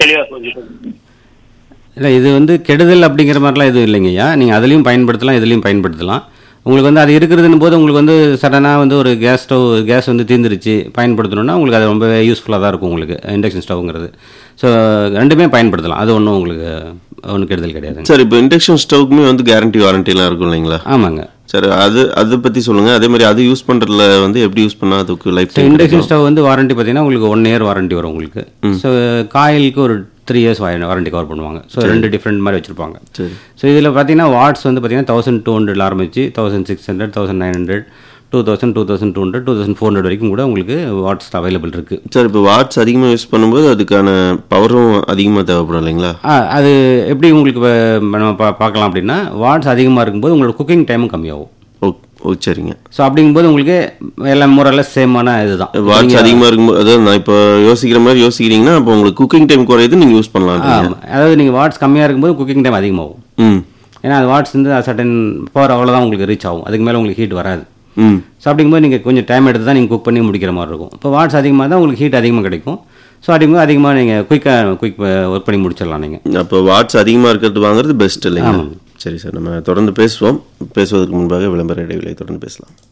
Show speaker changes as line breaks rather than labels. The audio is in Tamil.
தெளிவா சொல்லிட்டு
இல்லை இது வந்து கெடுதல் அப்படிங்கிற மாதிரிலாம் எதுவும் இல்லைங்கய்யா நீங்கள் அதுலேயும் பயன்படுத்தலாம் இதுலேயும் பயன்படுத்தலாம் உங்களுக்கு வந்து அது இருக்கிறதுன்னு போது உங்களுக்கு வந்து சடனாக வந்து ஒரு கேஸ் ஸ்டவ் கேஸ் வந்து தீர்ந்துருச்சு பயன்படுத்தணும்னா உங்களுக்கு அது ரொம்ப யூஸ்ஃபுல்லாக தான் இருக்கும் உங்களுக்கு இண்டக்ஷன் ஸ்டவ்ங்கிறது ஸோ ரெண்டுமே பயன்படுத்தலாம் அது ஒன்றும் உங்களுக்கு ஒன்றும் கெடுதல் கிடையாதுங்க
சார் இப்போ இண்டக்ஷன் ஸ்டவ்க்குமே வந்து கேரண்டி வாரண்டிலாம் இருக்கும் இல்லைங்களா
ஆமாங்க
சார் அது அதை பற்றி சொல்லுங்கள் அதே மாதிரி அது யூஸ் பண்ணுறதுல வந்து எப்படி யூஸ் பண்ணால் அதுக்கு life
so
time
induction stove வந்து வாரண்டி பார்த்தீங்கன்னா உங்களுக்கு ஒன் இயர் வாரண்டி வரும் உங்களுக்கு ஸோ காயிலுக்கு ஒரு த்ரீ இயர்ஸ் வாரண்டி கவர் பண்ணுவாங்க ஸோ ரெண்டு டிஃப்ரெண்ட் மாதிரி வச்சுருப்பாங்க
சரி
ஸோ இதில் பார்த்தீங்கன்னா வாட்ஸ் வந்து பார்த்தீங்கன்னா தௌசண்ட் டூ ஹண்ட்ரட் ஆரம்பிச்சு thousand six hundred thousand nine hundred two thousand two thousand two hundred two thousand four hundred வரைக்கும் கூட உங்களுக்கு வாட்ஸ் அவைலபிள் இருக்குது
சார் இப்போ வாட்ஸ் அதிகமாக யூஸ் பண்ணும்போது அதுக்கான பவரும் அதிகமாக தேவைப்படும் இல்லைங்களா
அது எப்படி உங்களுக்கு இப்ப நம்ம பா- பார்க்கலாம் அப்படின்னா வாட்ஸ் அதிகமாக இருக்கும்போது உங்களோட குக்கிங் டைமும் கம்மியாகும்
ஓ ஓ சரிங்க
ஸோ அப்படிங்கும்போது உங்களுக்கு எல்லாம் முறையில் சேமான இதுதான்
வாட்ஸ் அதிகமாக இருக்கும்போது அதாவது நான் இப்போ யோசிக்கிற மாதிரி யோசிக்கிறீங்கன்னா அப்போ உங்களுக்கு குக்கிங் டைம் குறையுது நீங்கள் யூஸ் பண்ணலாம்
ஆமா. அதாவது நீங்கள் வாட்ஸ் கம்மியாக இருக்கும்போது குக்கிங் டைம் அதிகமாகும்
ம்
ஏன்னா அது வாட்ஸ் வந்து சட்டன் பவர் அவ்வளோதான் உங்களுக்கு ரீச் ஆகும் அதுக்கு மேலே உங்களுக்கு ஹீட் வராது
ம்
ஸோ அப்படிங்கும்போது நீங்கள் கொஞ்சம் டைம் எடுத்து தான் நீங்கள் குக் பண்ணி முடிக்கிற மாதிரி இருக்கும் இப்போ வாட்ஸ் அதிகமாக தான் உங்களுக்கு ஹீட் அதிகமாக கிடைக்கும் ஸோ அப்படிங்கும்போது அதிகமாக நீங்கள் குயிக்காக குயிக் ஒர்க் பண்ணி முடிச்சிடலாம் நீங்கள்
அப்போ வாட்ஸ் அதிகமாக இருக்கிறது வாங்குறது பெஸ்ட் இல்லைங்களா சரி சார் நம்ம தொடர்ந்து பேசுவோம் பேசுவதற்கு முன்பாக விளம்பர இடைவெளியை தொடர்ந்து பேசலாம்